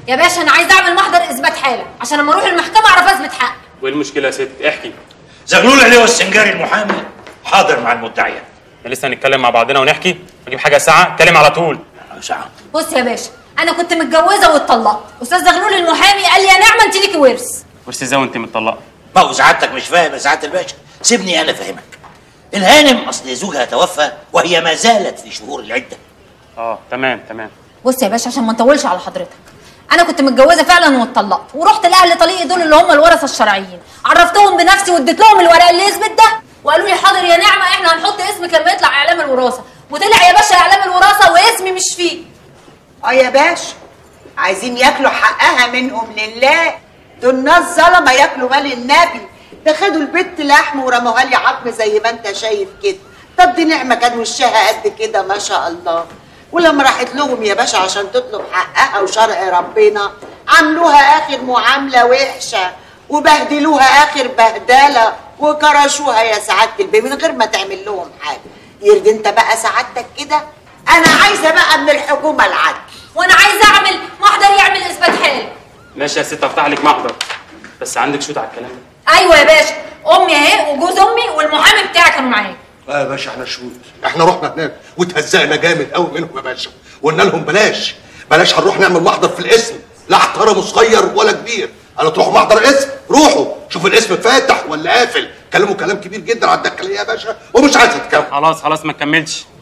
يا باشا انا عايزه اعمل محضر اثبات حاله عشان لما اروح المحكمه اعرف اثبت حقي وايه المشكله يا ست احكي زغلول عليه والسنجاري المحامي حاضر مع المدعية احنا لسه هنتكلم مع بعضنا ونحكي اجيب حاجه ساعه اتكلم على طول ساعة بص يا باشا انا كنت متجوزه واتطلقت استاذ زغلول المحامي قال لي يا نعمه انت ليكي ورث ورث ازاي وانت متطلقه ما هو سعادتك مش فاهم يا سعادة الباشا سيبني أنا فاهمك الهانم أصل زوجها توفى وهي ما زالت في شهور العدة اه تمام تمام بص يا باشا عشان ما نطولش على حضرتك انا كنت متجوزه فعلا واتطلقت ورحت لاهل طليقي دول اللي هم الورثه الشرعيين عرفتهم بنفسي واديت لهم الورق اللي يثبت ده وقالوا لي حاضر يا نعمه احنا هنحط اسمك لما يطلع اعلام الوراثه وطلع يا باشا اعلام الوراثه واسمي مش فيه اه يا باشا عايزين ياكلوا حقها منهم لله دول ناس ظلمه ياكلوا مال النبي ده خدوا البت لحم ورموها لي عظم زي ما انت شايف كده طب دي نعمه كان وشها قد كده ما شاء الله ولما راحت لهم يا باشا عشان تطلب حقها وشرع ربنا عملوها اخر معامله وحشه وبهدلوها اخر بهدله وكرشوها يا سعاده البي من غير ما تعمل لهم حاجه يرضي انت بقى سعادتك كده انا عايزه بقى من الحكومه العدل وانا عايزه اعمل محضر يعمل اثبات حاله ماشي يا ست افتح لك محضر بس عندك شوت على الكلام ده ايوه يا باشا امي اهي وجوز امي والمحامي بتاعي كانوا معايا اه يا باشا احنا شهود احنا رحنا هناك واتهزقنا جامد قوي منهم يا باشا وقلنا لهم بلاش بلاش هنروح نعمل محضر في الاسم لا احترموا صغير ولا كبير قالوا تروحوا محضر اسم روحوا شوفوا الاسم فاتح ولا قافل كلموا كلام كبير جدا على الداخليه يا باشا ومش عايز اتكلم خلاص خلاص ما تكملش